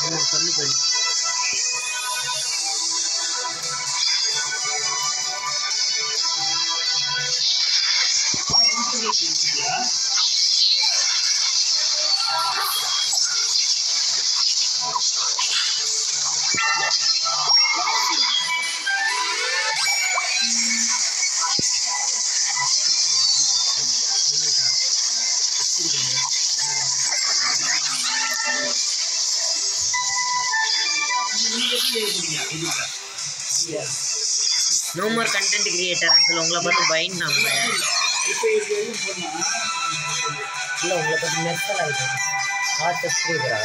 ஆமா சொல்லு போய் no more content creator uncle உங்களை பார்த்து பயந்தாங்க இல்லை உங்களை பார்த்து மெர்சல் ஆகிட்டு ஆர்ட் சப்ஸ்கிரைபரா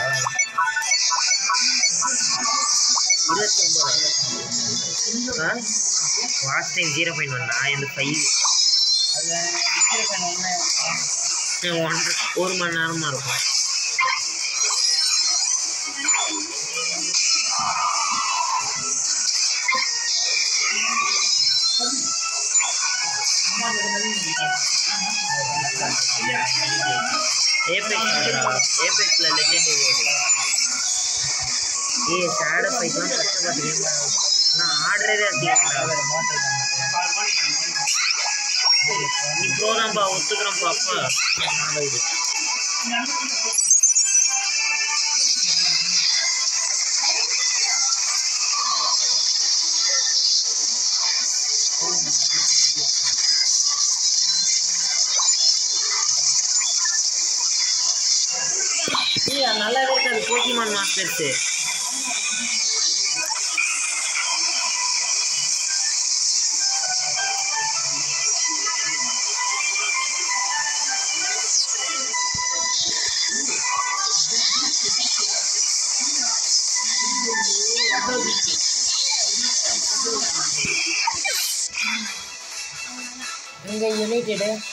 இருபத்தி ஒம்பதா ஆ வாட்ச் டைம் ஜீரோ பாயிண்ட் ஒன்னா இந்த ஃபைவ் ஒன்றரை ஒரு மணி நேரமாக இருக்கும் ஏபெக்ஸ் ஏபெக்ஸில் லெஜெண்ட் ஏ சேட பைக்கெலாம் கஷ்டப்பட்டு நான் ஆடுறதே அதிகம் நீ ப்ரோதான்ப்பா ஒத்துக்கிறேன்ப்பா அப்பா நாளைக்கு ஏய் அது நல்லாவே இருக்காது போக்கிமான் மாஸ்டர்ஸு இங்கே யுனைடெடு